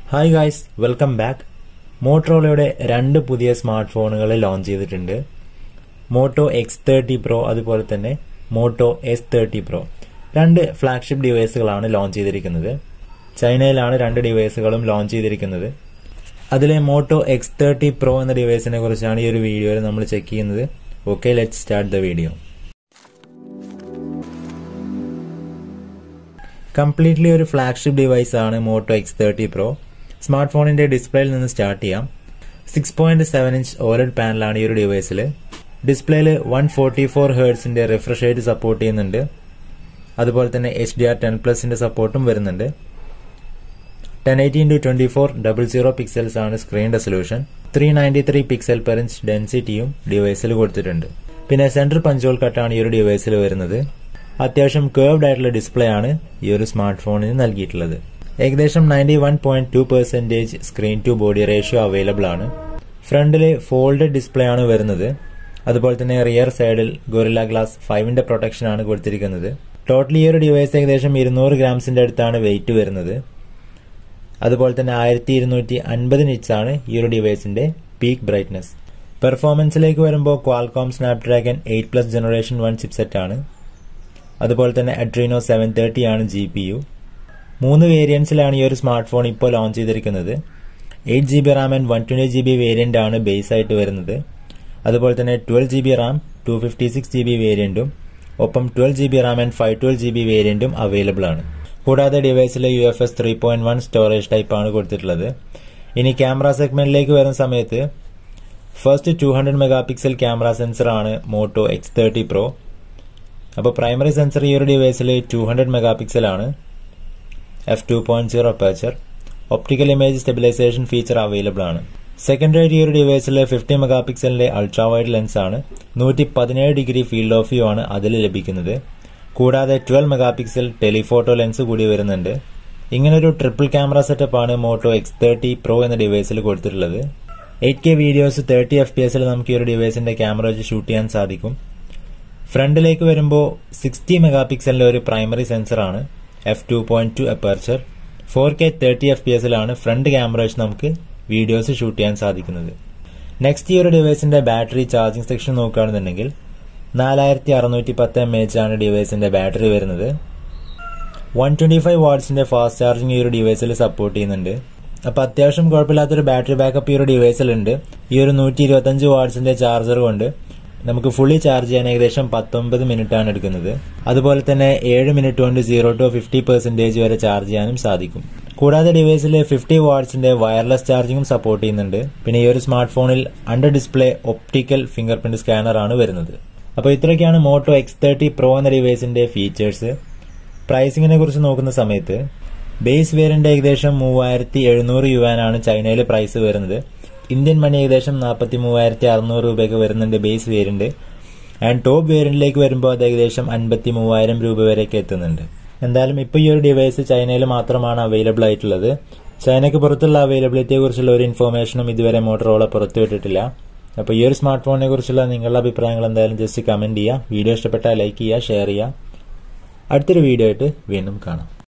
hi guys welcome back മോട്ടറോളയുടെ രണ്ട് പുതിയ സ്മാർട്ട് ഫോണുകൾ ലോഞ്ച് ചെയ്തിട്ടുണ്ട് മോട്ടോ എക്സ് തേർട്ടി പ്രോ അതുപോലെ തന്നെ മോട്ടോ എസ് തേർട്ടി പ്രോ രണ്ട് ഫ്ലാഗ്ഷിപ്പ് ഡിവൈസുകളാണ് ലോഞ്ച് ചെയ്തിരിക്കുന്നത് ചൈനയിലാണ് രണ്ട് ഡിവൈസുകളും ലോഞ്ച് ചെയ്തിരിക്കുന്നത് അതിലെ മോട്ടോ എക്സ് തേർട്ടി പ്രോ എന്ന ഡിവൈസിനെ കുറിച്ചാണ് ഈ ഒരു വീഡിയോയിൽ നമ്മൾ ചെക്ക് ചെയ്യുന്നത് okay let start the video completely ഒരു ഫ്ലാഗ്ഷിപ്പ് ഡിവൈസ് ആണ് Moto X thirty pro smart ഫോണിന്റെ ഡിസ്പ്ലേയിൽ നിന്ന് സ്റ്റാർട്ട് ചെയ്യാം six point seven inch OLED പാനലാണ് ഈ ഒരു ഡിവൈസിൽ ഡിസ്പ്ലേയിൽ വൺ ഫോർട്ടി ഫോർ ഹേർട്സിന്റെ റിഫ്രഷ് റേറ്റ് സപ്പോർട്ട് ചെയ്യുന്നുണ്ട് അതുപോലെ തന്നെ എച്ച് ഡി ആർ ടെൻ പ്ലസിന്റെ സപ്പോർട്ടും വരുന്നുണ്ട് ten eighty into twenty four double zero pixels ആണ് screen resolution three ninety three pixel per inch ഡെൻസിറ്റിയും ഡിവൈസിൽ കൊടുത്തിട്ടുണ്ട് പിന്നെ സെൻട്രൽ പഞ്ചോൾ കട്ടാണ് ഈ ഒരു ഡിവൈസിൽ വരുന്നത് അത്യാവശ്യം കേർവ്ഡ് ആയിട്ടുള്ള ഡിസ്പ്ലേ ആണ് ഈ ഒരു സ്മാർട്ട് ഫോണിന് നൽകിയിട്ടുള്ളത് ഏകദേശം ninety one point two percentage screen to body ratio available ആണ് ഫ്രണ്ടില് ഫോൾഡഡ് ഡിസ്പ്ലേ ആണ് വരുന്നത് അതുപോലെ തന്നെ റിയർ സൈഡിൽ ഗൊറില്ല ഗ്ലാസ് ഫൈവിന്റെ പ്രൊട്ടക്ഷൻ ആണ് കൊടുത്തിരിക്കുന്നത് ടോട്ടൽ ഈ ഒരു ഡിവൈസ് ഏകദേശം ഇരുന്നൂറ് ഗ്രാംസിന്റെ അടുത്താണ് വെയിറ്റ് വരുന്നത് അതുപോലെ തന്നെ ആയിരത്തി ഇരുന്നൂറ്റി അൻപത് നിറ്റ്സ് ആണ് ഈ ഒരു ഡിവൈസിന്റെ പീക്ക് ബ്രൈറ്റ്നസ് പെർഫോമൻസിലേക്ക് വരുമ്പോൾ Qualcomm Snapdragon eight plus generation one chipset ആണ് അതുപോലെ തന്നെ അഡ്രീനോ സെവൻ തേർട്ടി ആണ് ജി പി യു മൂന്ന് വേരിയൻസിലാണ് ഈ ഒരു സ്മാർട്ട് ഫോൺ ഇപ്പോൾ ലോഞ്ച് ചെയ്തിരിക്കുന്നത് eight G B RAM and one twenty G B variant ആണ് ബേസ് ആയിട്ട് വരുന്നത് അതുപോലെ തന്നെ twelve G B RAM two fifty six G B വേരിയന്റും ഒപ്പം twelve G B RAM and five twelve G B വേരിയന്റും അവൈലബിൾ ആണ് കൂടാതെ ഡിവൈസിൽ U F S three point one storage type ആണ് കൊടുത്തിട്ടുള്ളത് ഇനി ക്യാമറ സെഗ്മെന്റിലേക്ക് വരുന്ന സമയത്ത് first two hundred mega pixel camera sensor ആണ് മോട്ടോ എക്സ് തേർട്ടി പ്രോ അപ്പോൾ പ്രൈമറി സെൻസർ ഈ ഒരു ഡിവൈസിൽ ടു ഹൺഡ്രഡ് മെഗാ പിക്സൽ ആണ് F two point zero aperture optical image stabilization feature available ആണ് സെക്കൻഡറി ഈ ഒരു ഡിവൈസിൽ ഫിഫ്റ്റി മെഗാ പിക്സലിന്റെ അൾട്രാ വൈഡ് ലെൻസ് ആണ് നൂറ്റി പതിനേഴ് ഡിഗ്രി ഫീൽഡ് ഓഫ് വ്യൂ ആണ് അതിൽ ലഭിക്കുന്നത് കൂടാതെ twelve mega pixel telephoto lens കൂടി വരുന്നുണ്ട് ഇങ്ങനൊരു ട്രിപ്പിൾ ക്യാമറ സെറ്റപ്പ് ആണ് മോട്ടോ എക്സ് തേർട്ടി പ്രോ എന്ന ഡിവൈസിൽ കൊടുത്തിട്ടുള്ളത് eight K videos thirty F P എസിൽ നമുക്ക് ഈ ഒരു ഡിവൈസിന്റെ ക്യാമറ വെച്ച് ഷൂട്ട് ചെയ്യാൻ സാധിക്കും ഫ്രണ്ടിലേക്ക് വരുമ്പോൾ സിക്സ്റ്റി മെഗാ പിക്സലിന്റെ ഒരു പ്രൈമറി സെൻസർ ആണ് F two point two aperture four K thirty F P എസിലാണ് ഫ്രണ്ട് ക്യാമറ വെച്ച് നമുക്ക് വീഡിയോസ് ഷൂട്ട് ചെയ്യാൻ സാധിക്കുന്നത് നെക്സ്റ്റ് ഈ ഒരു ഡിവൈസിന്റെ ബാറ്ററി ചാർജിംഗ് സെക്ഷൻ നോക്കുകയാണെന്നുണ്ടെങ്കിൽ നാലായിരത്തി അറുന്നൂറ്റി പത്ത് എം എച്ച് ആണ് ഡിവൈസിന്റെ ബാറ്ററി വരുന്നത് വൺ ട്വന്റി ഫൈവ് വാട്ട്സിന്റെ ഫാസ്റ്റ് ചാർജിംഗ് ഈ ഒരു ഡിവൈസിൽ സപ്പോർട്ട് ചെയ്യുന്നുണ്ട് അപ്പൊ അത്യാവശ്യം കുഴപ്പമില്ലാത്തൊരു ബാറ്ററി ബാക്കപ്പ് ഈ ഒരു ഡിവൈസിലുണ്ട് ഈ ഒരു നൂറ്റി ഇരുപത്തഞ്ച് വാട്ട്സിന്റെ ചാർജർ കൊണ്ട് നമുക്ക് ഫുള്ളി ചാർജ് ചെയ്യാൻ ഏകദേശം പത്തൊമ്പത് മിനിറ്റ് ആണ് എടുക്കുന്നത് അതുപോലെ തന്നെ ഏഴ് മിനിറ്റ് കൊണ്ട് സീറോ ടു ഫിഫ്റ്റി പെർസെന്റേജ് വരെ ചാർജ് ചെയ്യാനും സാധിക്കും കൂടാതെ ഡിവൈസിൽ ഫിഫ്റ്റി വാട്ട്സിന്റെ വയർലെസ് ചാർജിങ്ങും സപ്പോർട്ട് ചെയ്യുന്നുണ്ട് പിന്നെ ഈ ഒരു സ്മാർട്ട് ഫോണിൽ under display optical finger print scanner ആണ് വരുന്നത് അപ്പോൾ ഇത്രയൊക്കെയാണ് മോട്ടോ എക്സ് തേർട്ടി പ്രോ എന്ന ഡിവൈസിന്റെ ഫീച്ചേഴ്സ് പ്രൈസിങ്ങിനെ കുറിച്ച് നോക്കുന്ന സമയത്ത് ബേസ് വേരിയന്റ് ഏകദേശം മൂവായിരത്തി എഴുന്നൂറ് യുവാനാണ് ചൈനയിൽ പ്രൈസ് വരുന്നത് ഇന്ത്യൻ മണി ഏകദേശം നാൽപ്പത്തി മൂവായിരത്തി അറുന്നൂറ് രൂപയ്ക്ക് വരുന്നുണ്ട് ബേസ് വേരിയന്റ് ആൻഡ് ടോപ്പ് വേരിയന്റിലേക്ക് വരുമ്പോൾ അത് ഏകദേശം അൻപത്തി മൂവായിരം രൂപ വരെയൊക്കെ എത്തുന്നുണ്ട് എന്തായാലും ഇപ്പോൾ ഈ ഒരു ഡിവൈസ് ചൈനയിൽ മാത്രമാണ് അവൈലബിൾ ആയിട്ടുള്ളത് ചൈനയ്ക്ക് പുറത്തുള്ള അവൈലബിലിറ്റിയെ കുറിച്ചുള്ള ഒരു ഇൻഫോർമേഷനും ഇതുവരെ മോട്ടറോള പുറത്തുവിട്ടിട്ടില്ല അപ്പോൾ ഈ ഒരു സ്മാർട്ട് ഫോണിനെ കുറിച്ചുള്ള നിങ്ങളുടെ അഭിപ്രായങ്ങൾ എന്തായാലും ജസ്റ്റ് കമന്റ് ചെയ്യുക വീഡിയോ ഇഷ്ടപ്പെട്ടാൽ ലൈക്ക് ചെയ്യുക ഷെയർ ചെയ്യുക അടുത്തൊരു വീഡിയോ ആയിട്ട് വീണ്ടും കാണാം